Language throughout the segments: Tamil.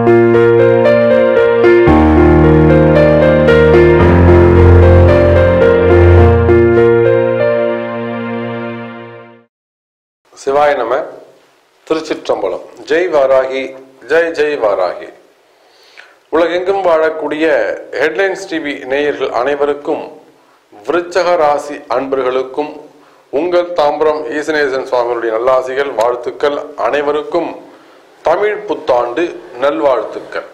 சிவாய நம திருச்சிற்றம்பலம் ஜெய் வாராகி ஜெய் ஜெய் வாராகி உலகெங்கும் வாழக்கூடிய ஹெட்லைன்ஸ் டிவி நேயர்கள் அனைவருக்கும் விருச்சக ராசி அன்பர்களுக்கும் உங்கள் தாம்பரம் ஈசனேசன் சுவாமிகளுடைய நல்லாசிகள் வாழ்த்துக்கள் அனைவருக்கும் தமிழ் புத்தாண்டு நல்வாழ்த்துக்கள்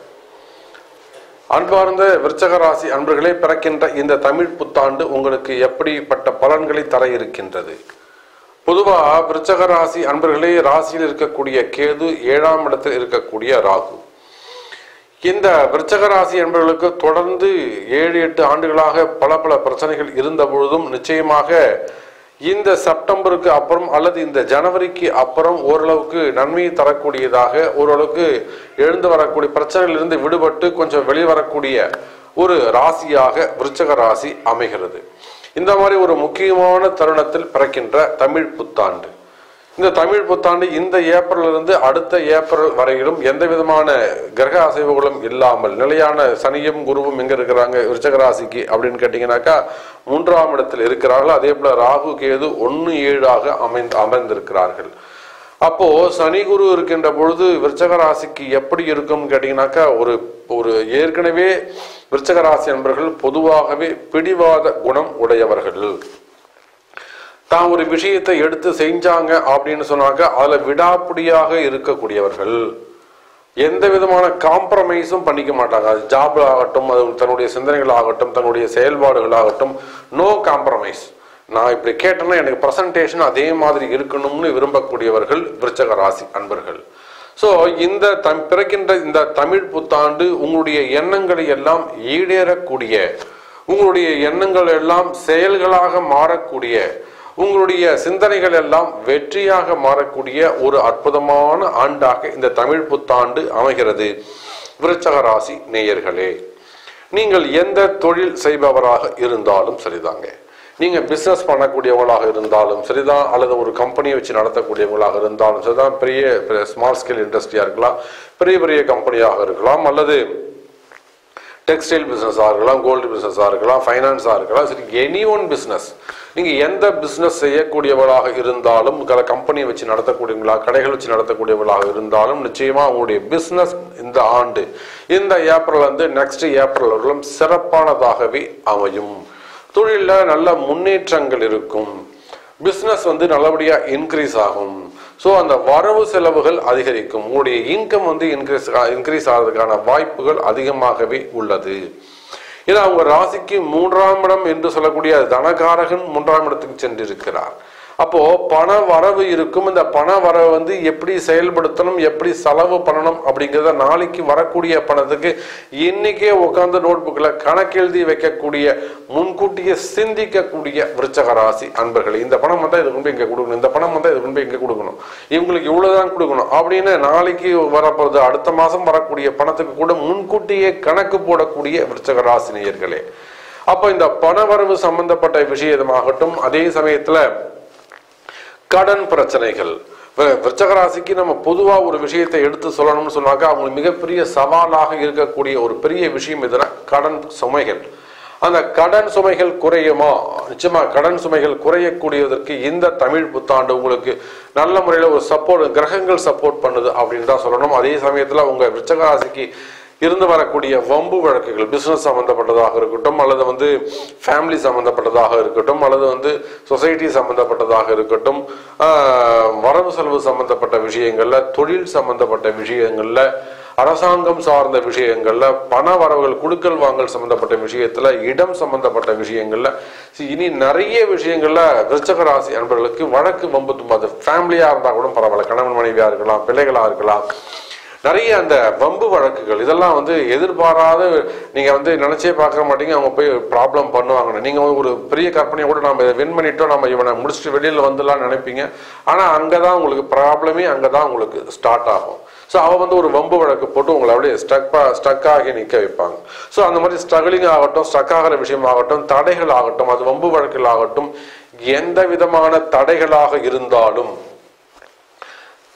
அன்பார்ந்த விருச்சக ராசி அன்பர்களே பிறக்கின்ற இந்த தமிழ் புத்தாண்டு உங்களுக்கு எப்படிப்பட்ட பலன்களை தர இருக்கின்றது பொதுவா விருச்சக ராசி அன்பர்களே ராசியில் இருக்கக்கூடிய கேது ஏழாம் இடத்தில் இருக்கக்கூடிய ராகு இந்த விருச்சக ராசி என்பவர்களுக்கு தொடர்ந்து ஏழு எட்டு ஆண்டுகளாக பல பல பிரச்சனைகள் இருந்த பொழுதும் நிச்சயமாக இந்த செப்டம்பருக்கு அப்புறம் அல்லது இந்த ஜனவரிக்கு அப்புறம் ஓரளவுக்கு நன்மையை தரக்கூடியதாக ஓரளவுக்கு எழுந்து வரக்கூடிய பிரச்சனைகளிலிருந்து விடுபட்டு கொஞ்சம் வெளிவரக்கூடிய ஒரு ராசியாக விருச்சக ராசி அமைகிறது இந்த மாதிரி ஒரு முக்கியமான தருணத்தில் பிறக்கின்ற தமிழ் புத்தாண்டு இந்த தமிழ் புத்தாண்டு இந்த ஏப்ரல் இருந்து அடுத்த ஏப்ரல் வரையிலும் எந்த விதமான கிரக அசைவுகளும் இல்லாமல் நிலையான சனியும் குருவும் எங்க இருக்கிறாங்க விருச்சக ராசிக்கு அப்படின்னு கேட்டீங்கன்னாக்கா மூன்றாம் இடத்தில் இருக்கிறார்கள் அதே போல ராகு கேது ஒன்னு ஏழாக அமைந்து அமர்ந்திருக்கிறார்கள் அப்போ சனி குரு இருக்கின்ற பொழுது விருச்சக ராசிக்கு எப்படி இருக்கும்னு கேட்டீங்கன்னாக்கா ஒரு ஒரு ஏற்கனவே விருச்சக ராசி என்பர்கள் பொதுவாகவே பிடிவாத குணம் உடையவர்கள் தான் ஒரு விஷயத்தை எடுத்து செஞ்சாங்க அப்படின்னு சொன்னாக்க அதுல விடாப்பிடியாக இருக்கக்கூடியவர்கள் எந்த விதமான காம்ப்ரமைஸும் பண்ணிக்க மாட்டாங்க அது ஜாப் ஆகட்டும் அது தன்னுடைய சிந்தனைகள் ஆகட்டும் தன்னுடைய செயல்பாடுகள் ஆகட்டும் நோ காம்ப்ரமைஸ் நான் இப்படி கேட்டேன்னா எனக்கு ப்ரெசன்டேஷன் அதே மாதிரி இருக்கணும்னு விரும்பக்கூடியவர்கள் விருச்சக ராசி அன்பர்கள் ஸோ இந்த தம் பிறக்கின்ற இந்த தமிழ் புத்தாண்டு உங்களுடைய எண்ணங்களை எல்லாம் ஈடேறக்கூடிய உங்களுடைய எண்ணங்கள் எல்லாம் செயல்களாக மாறக்கூடிய உங்களுடைய சிந்தனைகள் எல்லாம் வெற்றியாக மாறக்கூடிய ஒரு அற்புதமான ஆண்டாக இந்த தமிழ் புத்தாண்டு அமைகிறது விருச்சக ராசி நேயர்களே நீங்கள் எந்த தொழில் செய்பவராக இருந்தாலும் சரிதாங்க நீங்க பிசினஸ் பண்ணக்கூடியவங்களாக இருந்தாலும் சரிதான் அல்லது ஒரு கம்பெனியை வச்சு நடத்தக்கூடியவங்களாக இருந்தாலும் சரிதான் பெரிய ஸ்மால் ஸ்கேல் இண்டஸ்ட்ரியா இருக்கலாம் பெரிய பெரிய கம்பெனியாக இருக்கலாம் அல்லது டெக்ஸ்டைல் பிஸ்னஸாக இருக்கலாம் கோல்டு பிஸ்னஸாக இருக்கலாம் ஃபைனான்ஸாக இருக்கலாம் சரி எனி ஒன் பிஸ்னஸ் நீங்கள் எந்த பிஸ்னஸ் செய்யக்கூடியவர்களாக இருந்தாலும் கல கம்பெனியை வச்சு நடத்தக்கூடியவங்களா கடைகள் வச்சு நடத்தக்கூடியவர்களாக இருந்தாலும் நிச்சயமாக உங்களுடைய பிஸ்னஸ் இந்த ஆண்டு இந்த ஏப்ரல் வந்து நெக்ஸ்ட் ஏப்ரல் வரலும் சிறப்பானதாகவே அமையும் தொழிலில் நல்ல முன்னேற்றங்கள் இருக்கும் பிஸ்னஸ் வந்து நல்லபடியாக இன்க்ரீஸ் ஆகும் ஸோ அந்த வரவு செலவுகள் அதிகரிக்கும் உங்களுடைய இன்கம் வந்து இன்க்ரீஸ் இன்க்ரீஸ் ஆகிறதுக்கான வாய்ப்புகள் அதிகமாகவே உள்ளது ஏன்னா உங்க ராசிக்கு மூன்றாம் இடம் என்று சொல்லக்கூடிய தனகாரகன் மூன்றாம் இடத்துக்கு சென்றிருக்கிறார் அப்போ பண வரவு இருக்கும் இந்த பண வரவு வந்து எப்படி செயல்படுத்தணும் எப்படி செலவு பண்ணணும் அப்படிங்கிறத நாளைக்கு வரக்கூடிய பணத்துக்கு இன்னைக்கே உட்காந்து நோட்புக்கில் கணக்கெழுதி வைக்கக்கூடிய முன்கூட்டியே சிந்திக்கக்கூடிய விருச்சக ராசி அன்பர்கள் இந்த பணம் வந்தால் இது கொண்டு போய் இங்கே கொடுக்கணும் இந்த பணம் வந்தால் இது கொண்டு போய் இங்கே கொடுக்கணும் இவங்களுக்கு இவ்வளவுதான் கொடுக்கணும் அப்படின்னு நாளைக்கு வரப்போகுது அடுத்த மாதம் வரக்கூடிய பணத்துக்கு கூட முன்கூட்டியே கணக்கு போடக்கூடிய விருச்சக ராசி நேயர்களே அப்போ இந்த பணவரவு சம்பந்தப்பட்ட விஷயமாகட்டும் அதே சமயத்துல கடன் பிரச்சனைகள் வி- விருச்சக ராசிக்கு நம்ம பொதுவா ஒரு விஷயத்தை எடுத்து சொல்லணும்னு சொன்னாக்கா அவங்களுக்கு மிகப்பெரிய சவாலாக இருக்கக்கூடிய ஒரு பெரிய விஷயம் எதுனா கடன் சுமைகள் அந்த கடன் சுமைகள் குறையுமா நிச்சயமா கடன் சுமைகள் குறையக்கூடியதற்கு இந்த தமிழ் புத்தாண்டு உங்களுக்கு நல்ல முறையில் ஒரு சப்போர்ட் கிரகங்கள் சப்போர்ட் பண்ணுது அப்படின்னு தான் சொல்லணும் அதே சமயத்துல உங்க விருச்சக ராசிக்கு இருந்து வரக்கூடிய வம்பு வழக்குகள் பிசினஸ் சம்பந்தப்பட்டதாக இருக்கட்டும் அல்லது வந்து ஃபேமிலி சம்பந்தப்பட்டதாக இருக்கட்டும் அல்லது வந்து சொசைட்டி சம்பந்தப்பட்டதாக இருக்கட்டும் ஆஹ், வரவு செலவு சம்பந்தப்பட்ட விஷயங்கள்ல தொழில் சம்பந்தப்பட்ட விஷயங்கள்ல அரசாங்கம் சார்ந்த விஷயங்கள்ல பண வரவுகள் குடுக்கல் வாங்கல் சம்பந்தப்பட்ட விஷயத்துல இடம் சம்பந்தப்பட்ட விஷயங்கள்ல see, இனி நிறைய விஷயங்கள்ல விருச்சக ராசி அன்பர்களுக்கு வழக்கு வம்பு தும்பு அது ஃபேமிலியா இருந்தா கூட பரவாயில்ல கணவன் மனைவியா இருக்கலாம் பிள்ளைகளா இருக்கலாம் நிறைய அந்த வம்பு வழக்குகள் இதெல்லாம் வந்து எதிர்பாராத நீங்க வந்து நினைச்சே பார்க்க மாட்டீங்க அவங்க போய் ப்ராப்ளம் பண்ணுவாங்க நீங்க ஒரு பெரிய கற்பனையை கூட நம்ம இதை வின் பண்ணிட்டோம் நம்ம இவனை முடிச்சுட்டு வெளியில வந்துடலாம் நினைப்பீங்க ஆனா அங்கதான் உங்களுக்கு ப்ராப்ளமே அங்கதான் உங்களுக்கு ஸ்டார்ட் ஆகும் ஸோ அவ வந்து ஒரு வம்பு வழக்கு போட்டு உங்களை அப்படியே ஸ்டக் ஸ்டக் ஆகி நிற்க வைப்பாங்க ஸோ அந்த மாதிரி ஸ்ட்ரகிளிங் ஆகட்டும் ஸ்டக் ஆகிற விஷயம் ஆகட்டும் தடைகள் ஆகட்டும் அது வம்பு வழக்குகள் ஆகட்டும் எந்த விதமான தடைகளாக இருந்தாலும்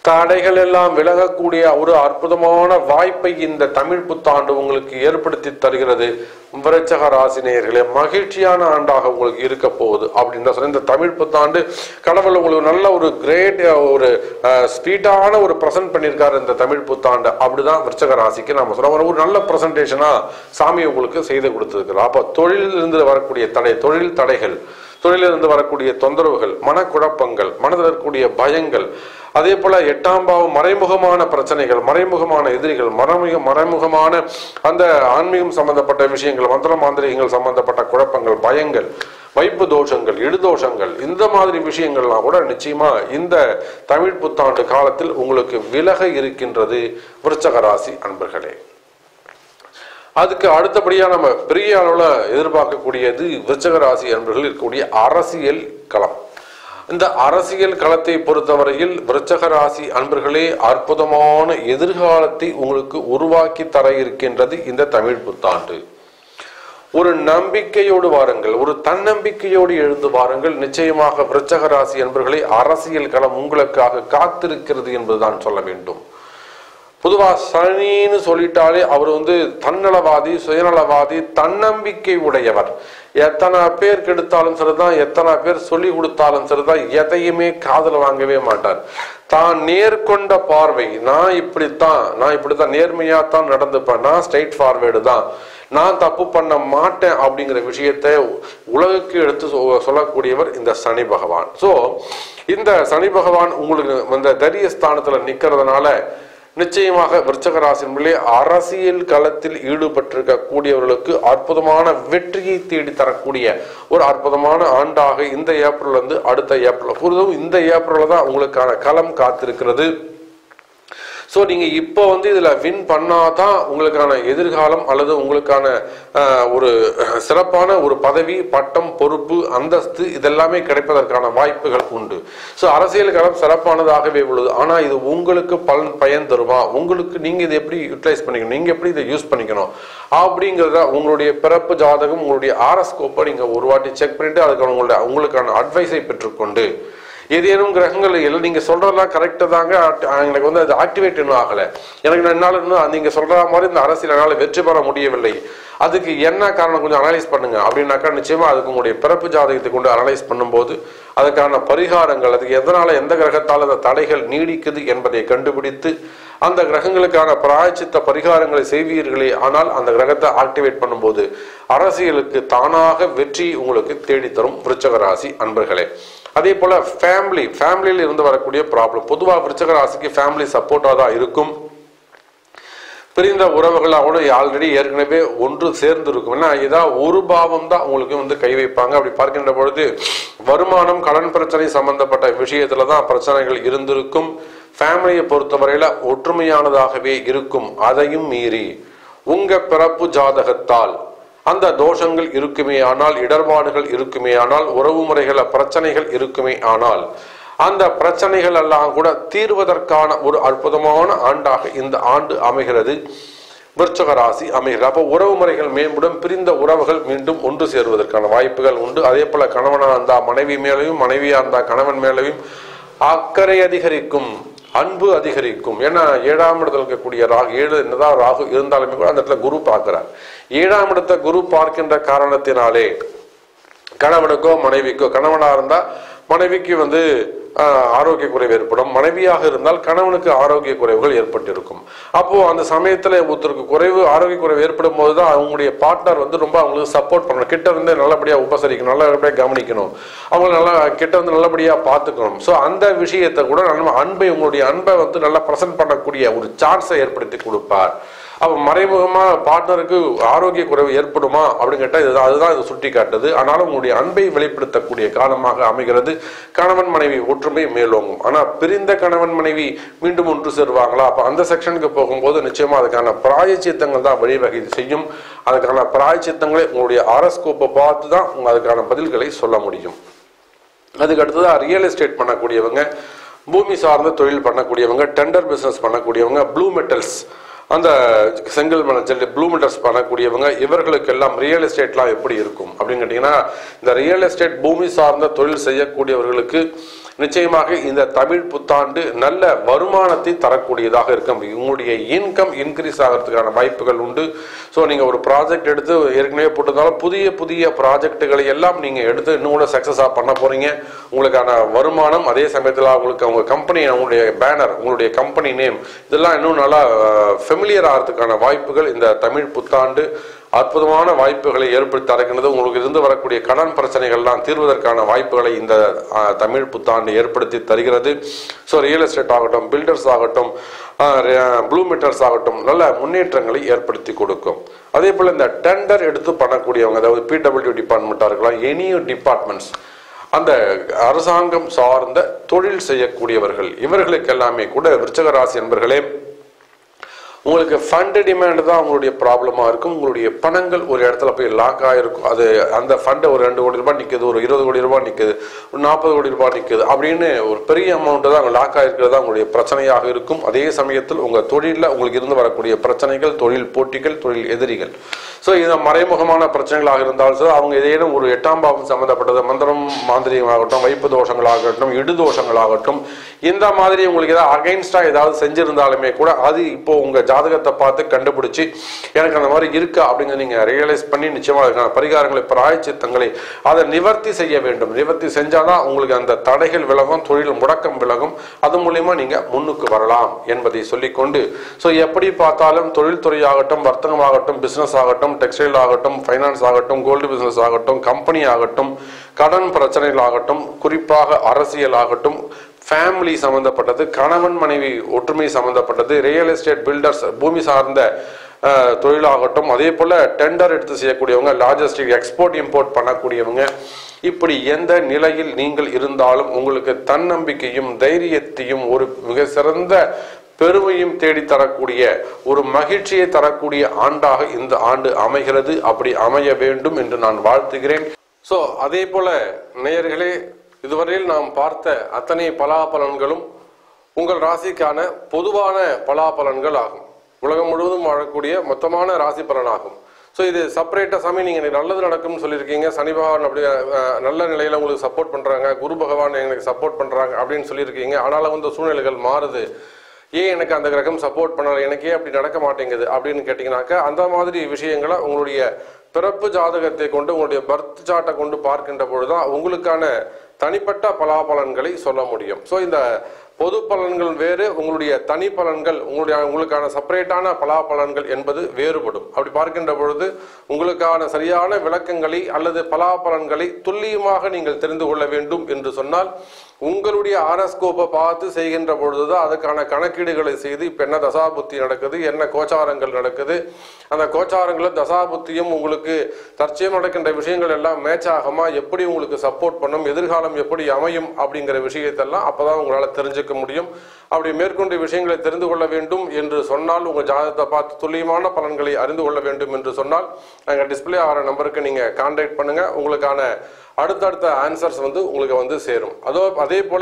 தடைகள் எல்லாம் விலகக்கூடிய ஒரு அற்புதமான வாய்ப்பை இந்த தமிழ் புத்தாண்டு உங்களுக்கு ஏற்படுத்தி தருகிறது விருச்சக ராசினியர்களே மகிழ்ச்சியான ஆண்டாக உங்களுக்கு இருக்க போகுது அப்படின்னு சொல்லி இந்த தமிழ் புத்தாண்டு கடவுள் உங்களுக்கு நல்ல ஒரு கிரேட் ஒரு ஸ்பீடான ஒரு ப்ரெசென்ட் பண்ணியிருக்காரு இந்த தமிழ் புத்தாண்டு அப்படிதான் விருச்சக ராசிக்கு நம்ம சொல்ல ஒரு நல்ல ப்ரெசன்டேஷனா சாமி உங்களுக்கு செய்து கொடுத்துருக்குறோம் அப்போ தொழிலில் இருந்து வரக்கூடிய தடை தொழில் தடைகள் தொழிலிருந்து வரக்கூடிய தொந்தரவுகள் மனக்குழப்பங்கள் மனதில் இருக்கக்கூடிய பயங்கள் அதே போல எட்டாம் பாவம் மறைமுகமான பிரச்சனைகள் மறைமுகமான எதிரிகள் மறைமுக மறைமுகமான அந்த ஆன்மீகம் சம்பந்தப்பட்ட விஷயங்கள் மந்திர மாந்திரிகங்கள் சம்பந்தப்பட்ட குழப்பங்கள் பயங்கள் வைப்பு தோஷங்கள் இடுதோஷங்கள் இந்த மாதிரி விஷயங்கள்லாம் கூட நிச்சயமா இந்த தமிழ் புத்தாண்டு காலத்தில் உங்களுக்கு விலக இருக்கின்றது விருச்சக ராசி அன்பர்களே அதுக்கு அடுத்தபடியா நம்ம பெரிய அளவில் எதிர்பார்க்கக்கூடியது விருச்சக ராசி அன்பர்கள் இருக்கக்கூடிய அரசியல் களம் இந்த அரசியல் களத்தை பொறுத்தவரையில் விருச்சக ராசி அன்பர்களே அற்புதமான எதிர்காலத்தை உங்களுக்கு உருவாக்கி தர இருக்கின்றது இந்த தமிழ் புத்தாண்டு ஒரு நம்பிக்கையோடு வாருங்கள் ஒரு தன்னம்பிக்கையோடு எழுந்து வாருங்கள் நிச்சயமாக விருச்சக ராசி என்பர்களே அரசியல் களம் உங்களுக்காக காத்திருக்கிறது என்பதுதான் சொல்ல வேண்டும் பொதுவா சனின்னு சொல்லிட்டாலே அவர் வந்து தன்னலவாதி சுயநலவாதி தன்னம்பிக்கை உடையவர் எத்தனை பேர் கெடுத்தாலும் சரிதான் எத்தனை பேர் சொல்லி கொடுத்தாலும் சரிதான் எதையுமே காதல வாங்கவே மாட்டார் தான் நேர்கொண்ட பார்வை நான் இப்படித்தான் நான் இப்படித்தான் நேர்மையா தான் நடந்துப்பேன் நான் ஸ்ட்ரைட் ஃபார்வேர்டு தான் நான் தப்பு பண்ண மாட்டேன் அப்படிங்கிற விஷயத்தை உலகுக்கு எடுத்து சொ- சொல்லக்கூடியவர் இந்த சனி பகவான் சோ இந்த சனி பகவான் உங்களுக்கு இந்த தைரிய ஸ்தானத்துல நிக்கிறதுனால நிச்சயமாக விருச்சக ராசியிலே அரசியல் களத்தில் ஈடுபட்டிருக்க கூடியவர்களுக்கு அற்புதமான வெற்றியை தேடி தரக்கூடிய ஒரு அற்புதமான ஆண்டாக இந்த ஏப்ரல் வந்து அடுத்த ஏப்ரல் பொழுதும் இந்த ஏப்ரல் தான் உங்களுக்கான களம் காத்திருக்கிறது ஸோ நீங்கள் இப்போ வந்து இதில் வின் பண்ணாதான் உங்களுக்கான எதிர்காலம் அல்லது உங்களுக்கான ஆஹ், ஒரு சிறப்பான ஒரு பதவி பட்டம் பொறுப்பு அந்தஸ்து இதெல்லாமே கிடைப்பதற்கான வாய்ப்புகள் உண்டு ஸோ அரசியல் களம் சிறப்பானதாகவே உள்ளது ஆனால் இது உங்களுக்கு பலன் பயன் தருமா உங்களுக்கு நீங்கள் இதை எப்படி யூட்டிலைஸ் பண்ணிக்கணும் நீங்கள் எப்படி இதை யூஸ் பண்ணிக்கணும் அப்படிங்கிறத உங்களுடைய பிறப்பு ஜாதகம் உங்களுடைய ஆரஸ்கோப்பை நீங்கள் ஒரு வாட்டி செக் பண்ணிட்டு அதுக்கான உங்களுடைய உங்களுக்கான அட்வைஸை பெற்றுக்கொண்டு ஏதேனும் கிரகங்கள் இல்லை நீங்க சொல்றதெல்லாம் கரெக்டு தாங்க ஆக்ட்- எனக்கு வந்து அது ஆக்டிவேட் இன்னும் ஆகல எனக்கு என்னால இன்னும் நீங்க சொல்ற மாதிரி இந்த அரசியல் என்னால வெற்றி பெற முடியவில்லை அதுக்கு என்ன காரணம் கொஞ்சம் அனலைஸ் பண்ணுங்க அப்படின்னாக்கா நிச்சயமா அதுக்கு உங்களுடைய பிறப்பு ஜாதகத்தை கொண்டு அனலைஸ் பண்ணும்போது அதுக்கான பரிகாரங்கள் அதுக்கு எதனால எந்த கிரகத்தால் அந்த தடைகள் நீடிக்குது என்பதை கண்டுபிடித்து அந்த கிரகங்களுக்கான பிராயச்சித்த பரிகாரங்களை செய்வீர்களே ஆனால் அந்த கிரகத்தை ஆக்டிவேட் பண்ணும்போது அரசியலுக்கு தானாக வெற்றி உங்களுக்கு தேடித்தரும் விருச்சக ராசி அன்பர்களே அதே போல ஃபேமிலி ஃபேமிலியில் இருந்து வரக்கூடிய ப்ராப்ளம் பொதுவாக விருச்சக ராசிக்கு ஃபேமிலி சப்போர்ட்டாக தான் இருக்கும் பிரிந்த உறவுகளோட ஆல்ரெடி ஏற்கனவே ஒன்று சேர்ந்து இருக்கும் ஏன்னா ஏதாவது ஒரு பாவம் தான் உங்களுக்கு வந்து கை வைப்பாங்க அப்படி பார்க்கின்ற பொழுது வருமானம் கடன் பிரச்சனை சம்பந்தப்பட்ட விஷயத்துல தான் பிரச்சனைகள் இருந்திருக்கும் ஃபேமிலியை பொறுத்தவரையில ஒற்றுமையானதாகவே இருக்கும் அதையும் மீறி உங்க பிறப்பு ஜாதகத்தால் அந்த தோஷங்கள் இருக்குமே ஆனால் இடர்பாடுகள் இருக்குமே ஆனால் உறவு முறைகள பிரச்சனைகள் இருக்குமே ஆனால் அந்த பிரச்சனைகள் எல்லாம் கூட தீர்வதற்கான ஒரு அற்புதமான ஆண்டாக இந்த ஆண்டு அமைகிறது விருச்சக ராசி அமைகிறது அப்போ உறவு முறைகள் மேம்படும் பிரிந்த உறவுகள் மீண்டும் ஒன்று சேருவதற்கான வாய்ப்புகள் உண்டு அதே போல கணவனா இருந்தா மனைவி மேலையும் மனைவியா இருந்தா கணவன் மேலையும் அக்கறை அதிகரிக்கும் அன்பு அதிகரிக்கும் ஏன்னா ஏழாம் இடத்துல இருக்கக்கூடிய ராகு ஏழு என்னதான் ராகு இருந்தாலுமே கூட அந்த இடத்துல குரு பார்க்கிறார் ஏழாம் இடத்தை குரு பார்க்கின்ற காரணத்தினாலே கணவனுக்கோ மனைவிக்கோ கணவனா இருந்தா மனைவிக்கு வந்து ஆஹ், ஆரோக்கிய குறைவு ஏற்படும் மனைவியாக இருந்தால் கணவனுக்கு ஆரோக்கிய குறைவுகள் ஏற்பட்டிருக்கும் அப்போ அந்த சமயத்துல ஒருத்தருக்கு குறைவு ஆரோக்கிய குறைவு ஏற்படும் போது தான் அவங்களுடைய பார்ட்னர் வந்து ரொம்ப அவங்களுக்கு சப்போர்ட் பண்ணணும் கிட்ட இருந்து நல்லபடியா உபசரிக்கணும் நல்லபடியா கவனிக்கணும் அவங்க நல்லா கிட்ட வந்து நல்லபடியா பார்த்துக்கணும் ஸோ அந்த விஷயத்தை கூட நம்ம அன்பை உங்களுடைய அன்பை வந்து நல்லா ப்ரெசென்ட் பண்ணக்கூடிய ஒரு சான்ஸை ஏற்படுத்தி கொடுப்பார் அப்போ மறைமுகமா பார்ட்னருக்கு ஆரோக்கிய குறைவு ஏற்படுமா அப்படின்னு கேட்டால் இதுதான் அதுதான் இது சுட்டி காட்டுது ஆனாலும் உங்களுடைய அன்பை வெளிப்படுத்தக்கூடிய காலமாக அமைகிறது கணவன் மனைவி ஒற்றுமை மேலோங்கும் ஆனா பிரிந்த கணவன் மனைவி மீண்டும் ஒன்று சேருவாங்களா அப்போ அந்த செக்ஷனுக்கு போகும்போது நிச்சயமா அதுக்கான பிராயச்சித்தங்கள் தான் வழிவகை செய்யும் அதுக்கான பிராயச்சித்தங்களை உங்களுடைய ஆரஸ்கோப்பை பார்த்து தான் உங்க அதுக்கான பதில்களை சொல்ல முடியும் அதுக்கு அடுத்ததாக ரியல் எஸ்டேட் பண்ணக்கூடியவங்க பூமி சார்ந்த தொழில் பண்ணக்கூடியவங்க டெண்டர் பிசினஸ் பண்ணக்கூடியவங்க ப்ளூ மெட்டல்ஸ் அந்த செங்கல் மணல் ப்ளூ மெட்டல்ஸ் பண்ணக்கூடியவங்க இவர்களுக்கெல்லாம் ரியல் எஸ்டேட்லாம் எப்படி இருக்கும் அப்படின்னு கேட்டிங்கன்னா இந்த ரியல் எஸ்டேட் பூமி சார்ந்த தொழில் செய்யக்கூடியவர்களுக்கு நிச்சயமாக இந்த தமிழ் புத்தாண்டு நல்ல வருமானத்தை தரக்கூடியதாக இருக்கும் உங்களுடைய இன்கம் இன்க்ரீஸ் ஆகிறதுக்கான வாய்ப்புகள் உண்டு ஸோ நீங்கள் ஒரு ப்ராஜெக்ட் எடுத்து ஏற்கனவே போட்டிருந்தாலும் புதிய புதிய ப்ராஜெக்ட்டுகளை எல்லாம் நீங்கள் எடுத்து இன்னும் கூட சக்ஸஸாக பண்ண போகிறீங்க உங்களுக்கான வருமானம் அதே சமயத்தில் உங்களுக்கு அவங்க கம்பெனி உங்களுடைய பேனர் உங்களுடைய கம்பெனி நேம் இதெல்லாம் இன்னும் நல்லா ஃபெமிலியர் ஆகிறதுக்கான வாய்ப்புகள் இந்த தமிழ் புத்தாண்டு அற்புதமான வாய்ப்புகளை ஏற்படுத்தி தருகின்றது உங்களுக்கு இருந்து வரக்கூடிய கடன் பிரச்சனைகள்லாம் தீர்வதற்கான வாய்ப்புகளை இந்த அஹ், தமிழ் புத்தாண்டு ஏற்படுத்தி தருகிறது ஸோ ரியல் எஸ்டேட் ஆகட்டும் பில்டர்ஸ் ஆகட்டும் ப்ளூ மீட்டர்ஸ் ஆகட்டும் நல்ல முன்னேற்றங்களை ஏற்படுத்தி கொடுக்கும் அதே போல் இந்த டெண்டர் எடுத்து பண்ணக்கூடியவங்க அதாவது பிடபிள்யூ டிபார்ட்மெண்ட்டாக இருக்கலாம் எனி டிபார்ட்மெண்ட்ஸ் அந்த அரசாங்கம் சார்ந்த தொழில் செய்யக்கூடியவர்கள் இவர்களுக்கு எல்லாமே கூட விருச்சக ராசி என்பர்களே உங்களுக்கு ஃபண்டு டிமாண்ட் தான் உங்களுடைய ப்ராப்ளமாக இருக்கும் உங்களுடைய பணங்கள் ஒரு இடத்துல போய் லாக் ஆகிருக்கும் அது அந்த ஃபண்டை ஒரு ரெண்டு கோடி ரூபாய் நிற்குது ஒரு இருபது கோடி ரூபாய் நிற்குது ஒரு நாற்பது கோடி ரூபாய் நிற்குது அப்படின்னு ஒரு பெரிய அமௌண்ட்டு தான் அங்கே லாக் ஆகிருக்கிறது தான் உங்களுடைய பிரச்சனையாக இருக்கும் அதே சமயத்தில் உங்கள் தொழிலில் உங்களுக்கு இருந்து வரக்கூடிய பிரச்சனைகள் தொழில் போட்டிகள் தொழில் எதிரிகள் ஸோ இது மறைமுகமான பிரச்சனைகளாக இருந்தாலும் சரி அவங்க ஏதேனும் ஒரு எட்டாம் பாவம் சம்மந்தப்பட்டது மந்திரம் மாந்திரிகமாகட்டும் வைப்பு தோஷங்களாகட்டும் இடு தோஷங்களாகட்டும் இந்த மாதிரி உங்களுக்கு ஏதாவது அகைன்ஸ்டாக ஏதாவது செஞ்சிருந்தாலுமே கூட அது இப்போ உங்கள் ஜாதகத்தை பார்த்து கண்டுபிடிச்சி எனக்கு அந்த மாதிரி இருக்கா அப்படிங்கிறத நீங்கள் ரியலைஸ் பண்ணி நிச்சயமாக அதுக்கான பரிகாரங்களை பிராயச்சித்தங்களை அதை நிவர்த்தி செய்ய வேண்டும் நிவர்த்தி செஞ்சாதான் உங்களுக்கு அந்த தடைகள் விலகும் தொழில் முடக்கம் விலகும் அது மூலியமா நீங்கள் முன்னுக்கு வரலாம் என்பதை சொல்லிக்கொண்டு ஸோ எப்படி பார்த்தாலும் தொழில்துறை ஆகட்டும் வர்த்தகம் ஆகட்டும் பிஸ்னஸ் ஆகட்டும் டெக்ஸ்டைல் ஆகட்டும் ஃபைனான்ஸ் ஆகட்டும் கோல்டு பிஸ்னஸ் ஆகட்டும் கம்பெனி ஆகட்டும் கடன் பிரச்சனைகள் ஆகட்டும் குறிப்பாக அரசியல் ஆகட்டும் ஃபேமிலி சம்பந்தப்பட்டது கணவன் மனைவி ஒற்றுமை சம்பந்தப்பட்டது ரியல் எஸ்டேட் பில்டர்ஸ் பூமி சார்ந்த அஹ், தொழிலாகட்டும் அதே போல டெண்டர் எடுத்து செய்யக்கூடியவங்க லாஜிஸ்டிக் எக்ஸ்போர்ட் இம்போர்ட் பண்ணக்கூடியவங்க இப்படி எந்த நிலையில் நீங்கள் இருந்தாலும் உங்களுக்கு தன்னம்பிக்கையும் தைரியத்தையும் ஒரு மிக சிறந்த பெருமையும் தேடி தரக்கூடிய ஒரு மகிழ்ச்சியை தரக்கூடிய ஆண்டாக இந்த ஆண்டு அமைகிறது அப்படி அமைய வேண்டும் என்று நான் வாழ்த்துகிறேன் ஸோ அதே போல நேயர்களே இதுவரையில் நாம் பார்த்த அத்தனை பலாபலன்களும் உங்கள் ராசிக்கான பொதுவான பலாபலன்கள் ஆகும் உலகம் முழுவதும் வாழக்கூடிய மொத்தமான ராசி பலனாகும் ஸோ இது செப்பரேட்டாக சாமி நீங்கள் எனக்கு நல்லது நடக்கும்னு சொல்லியிருக்கீங்க சனி பகவான் அப்படி அஹ், நல்ல நிலையில் உங்களுக்கு சப்போர்ட் பண்ணுறாங்க குரு பகவான் எனக்கு சப்போர்ட் பண்ணுறாங்க அப்படின்னு சொல்லியிருக்கீங்க ஆனாலும் வந்து சூழ்நிலைகள் மாறுது ஏன் எனக்கு அந்த கிரகம் சப்போர்ட் பண்ணல எனக்கு ஏன் அப்படி நடக்க மாட்டேங்குது அப்படின்னு கேட்டிங்கனாக்கா அந்த மாதிரி விஷயங்களை உங்களுடைய பிறப்பு ஜாதகத்தை கொண்டு உங்களுடைய பர்த் சார்ட்டை கொண்டு பார்க்கின்ற பொழுதுதான் உங்களுக்கான தனிப்பட்ட பலாபலன்களை சொல்ல முடியும் ஸோ இந்த பொது பலன்கள் வேறு உங்களுடைய தனி பலன்கள் உங்களுடைய உங்களுக்கான செப்பரேட்டான பலாபலன்கள் என்பது வேறுபடும் அப்படி பார்க்கின்ற பொழுது உங்களுக்கான சரியான விளக்கங்களை அல்லது பலாபலன்களை துல்லியமாக நீங்கள் தெரிந்து கொள்ள வேண்டும் என்று சொன்னால் உங்களுடைய ஆரஸ்கோப்பை பார்த்து செய்கின்ற பொழுதுதான் அதுக்கான கணக்கீடுகளை செய்து இப்போ என்ன தசாபுத்தி நடக்குது என்ன கோச்சாரங்கள் நடக்குது அந்த கோச்சாரங்களும் தசாபுத்தியும் உங்களுக்கு தற்சயம் நடக்கின்ற விஷயங்கள் எல்லாம் மேட்ச் ஆகுமா எப்படி உங்களுக்கு சப்போர்ட் பண்ணும் எதிர்காலம் எப்படி அமையும் அப்படிங்கிற விஷயத்தெல்லாம் அப்பதான் உங்களால் தெரிஞ்சுக்க முடியும் அப்படி மேற்கொண்டு விஷயங்களை தெரிந்து கொள்ள வேண்டும் என்று சொன்னால் உங்கள் ஜாதகத்தை பார்த்து துல்லியமான பலன்களை அறிந்து கொள்ள வேண்டும் என்று சொன்னால் நாங்கள் டிஸ்ப்ளே ஆகிற நம்பருக்கு நீங்கள் கான்டாக்ட் பண்ணுங்க உங்களுக்கான அடுத்தடுத்த ஆன்சர்ஸ் வந்து உங்களுக்கு வந்து சேரும் அதோ அதே போல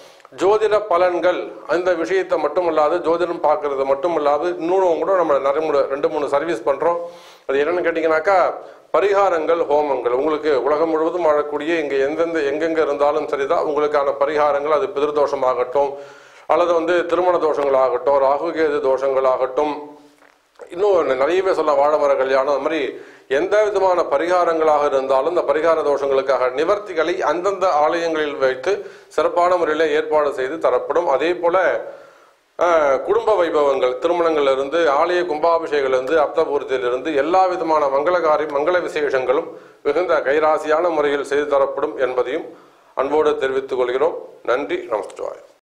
ஜோதிட பலன்கள் அந்த விஷயத்தை மட்டும் இல்லாது ஜோதிடம் பார்க்கறது மட்டும் இல்லாது இன்னும் கூட நம்ம நிறைய மூணு ரெண்டு மூணு சர்வீஸ் பண்றோம் அது என்னன்னு கேட்டிங்கனாக்கா பரிகாரங்கள் ஹோமங்கள் உங்களுக்கு உலகம் முழுவதும் வாழக்கூடிய இங்க எந்தெந்த எங்கெங்க இருந்தாலும் சரிதான் உங்களுக்கான பரிகாரங்கள் அது பிதிர்தோஷமாகட்டும் அல்லது வந்து திருமண தோஷங்களாகட்டும் ராகுகேது தோஷங்களாகட்டும் இன்னும் நிறையவே சொல்ல வாழமர கல்யாணம் அந்த மாதிரி எந்த விதமான பரிகாரங்களாக இருந்தாலும் இந்த பரிகார தோஷங்களுக்காக நிவர்த்திகளை அந்தந்த ஆலயங்களில் வைத்து சிறப்பான முறையில் ஏற்பாடு செய்து தரப்படும் அதே போல அஹ், குடும்ப வைபவங்கள் திருமணங்கள்ல இருந்து ஆலய கும்பாபிஷேகங்கள்ல இருந்து அப்தபூர்த்தியிலிருந்து எல்லா விதமான மங்களகாரி மங்கள விசேஷங்களும் மிகுந்த கைராசியான முறையில் செய்து தரப்படும் என்பதையும் அன்போடு தெரிவித்துக் கொள்கிறோம் நன்றி நமஸ்காரம்